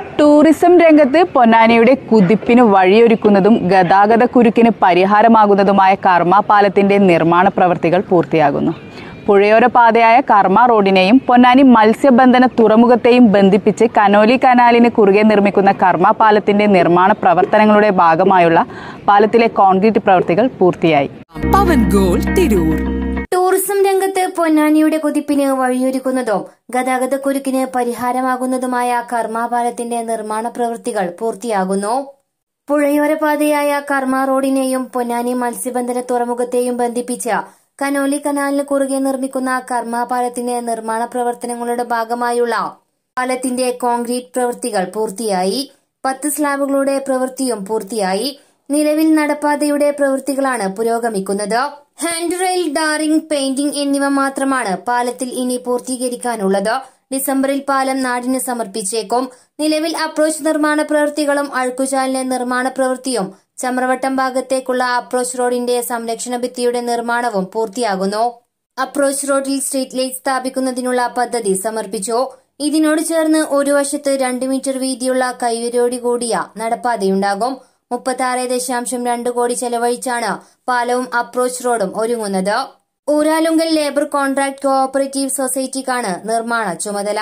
tourism രംഗത്ത് പൊന്നാനിയുടെ കുതിപ്പിന് വഴിയൊരുക്കുന്നതും ഗതാഗത കുരുക്കിന് പരിഹാരമാകുന്നതുമായ കർമ്മ പാലത്തിന്റെ നിർമ്മാണ പ്രവൃത്തികൾ പൂർത്തിയാകുന്നു പുഴയോര പാതയായ കർമ്മ റോഡിനെയും പൊന്നാനി മത്സ്യബന്ധന തുറമുഖത്തെയും ബന്ധിപ്പിച്ച് കനോലി കനാലിന് കുറുകെ നിർമ്മിക്കുന്ന കർമ്മ പാലത്തിന്റെ നിർമ്മാണ പ്രവർത്തനങ്ങളുടെ ഭാഗമായുള്ള പാലത്തിലെ കോൺക്രീറ്റ് പ്രവൃത്തികൾ പൂർത്തിയായി പവൻ ഗോൾ തിരൂർ ടൂറിസം രംഗത്ത് പൊന്നാനിയുടെ കുതിപ്പിന് വഴിയൊരുക്കുന്നതും ഗതാഗതക്കുരുക്കിന് പരിഹാരമാകുന്നതുമായ കർമാപാലത്തിന്റെ നിർമ്മാണ പ്രവൃത്തികൾ പൂർത്തിയാകുന്നു പുഴയോര പാതയായ കർമ്മ റോഡിനെയും പൊന്നാനി മത്സ്യബന്ധന തുറമുഖത്തെയും ബന്ധിപ്പിച്ച കനോലി കനാലിന് കുറുകെ നിർമ്മിക്കുന്ന കർമാപാലത്തിന്റെ നിർമ്മാണ പ്രവർത്തനങ്ങളുടെ ഭാഗമായുള്ള പാലത്തിന്റെ കോൺക്രീറ്റ് പ്രവൃത്തികൾ പൂർത്തിയായി പത്ത് സ്ലാബുകളുടെ പ്രവൃത്തിയും പൂർത്തിയായി നിലവിൽ നടപ്പാതയുടെ പ്രവൃത്തികളാണ് പുരോഗമിക്കുന്നത് ഹാൻഡ് റെയിൽ ഡാറിംഗ് പെയിന്റിംഗ് എന്നിവ മാത്രമാണ് പാലത്തിൽ ഇനി പൂർത്തീകരിക്കാനുള്ളത് ഡിസംബറിൽ പാലം നാടിന് സമർപ്പിച്ചേക്കും നിലവിൽ അപ്രോച്ച് നിർമ്മാണ പ്രവൃത്തികളും അഴുക്കുചാലിന്റെ നിർമ്മാണ പ്രവൃത്തിയും ചമ്രവട്ടം ഭാഗത്തേക്കുള്ള അപ്രോച്ച് റോഡിന്റെ സംരക്ഷണ ഭിത്തിയുടെ നിർമ്മാണവും പൂർത്തിയാകുന്നു അപ്രോച്ച് റോഡിൽ സ്ട്രീറ്റ് ലൈറ്റ് സ്ഥാപിക്കുന്നതിനുള്ള പദ്ധതി സമർപ്പിച്ചു ഇതിനോട് ചേർന്ന് ഒരു വശത്ത് രണ്ട് മീറ്റർ വീതിയുള്ള കൈവരോടി കൂടിയ നടപ്പാതയുണ്ടാകും മുപ്പത്തി ദശാംശം രണ്ട് കോടി ചെലവഴിച്ചാണ് പാലവും അപ്രോച്ച് റോഡും ഒരുങ്ങുന്നത് ഊരാലുങ്കൽ ലേബർ കോൺട്രാക്ട് കോഓപ്പറേറ്റീവ് സൊസൈറ്റിക്കാണ് നിർമ്മാണ ചുമതല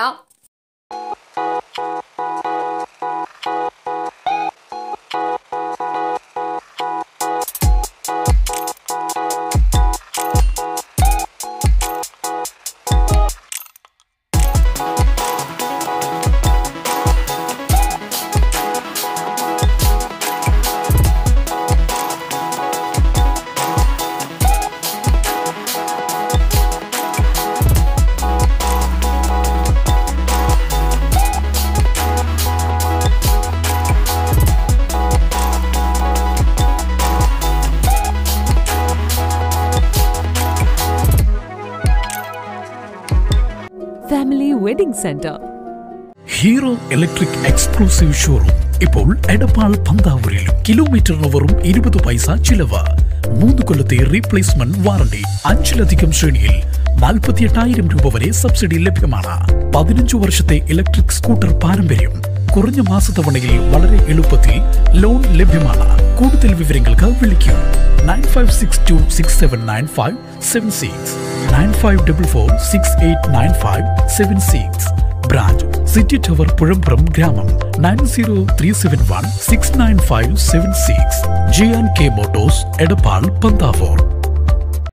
family wedding centre Hero electric exclusive showroom ഇപ്പോൾ എടപ്പാൾ പന്താവൂരിലും കിലോമീറ്ററിന് വെറും ഇരുപത് പൈസ ചിലവ് മൂന്ന് കൊല്ലത്തെ റീപ്ലേസ്മെന്റ് വാറണ്ടി അഞ്ചിലധികം ശ്രേണിയിൽ നാൽപ്പത്തി എട്ടായിരം രൂപ വരെ സബ്സിഡി ലഭ്യമാണ് പതിനഞ്ചു വർഷത്തെ ഇലക്ട്രിക് സ്കൂട്ടർ പാരമ്പര്യം കുറഞ്ഞ മാസത്തവണയിൽ വളരെ എളുപ്പത്തിൽ ലോൺ ലഭ്യമാണ് കൂടുതൽ വിവരങ്ങൾക്ക് വിളിക്കൂ nine five six two six seven nine five seven six nine five double four six eight nine five seven six branch city tower Puzhambram ഗ്രാമം nine zero three seven one six nine five seven six J and K motors Edappal Panthavoor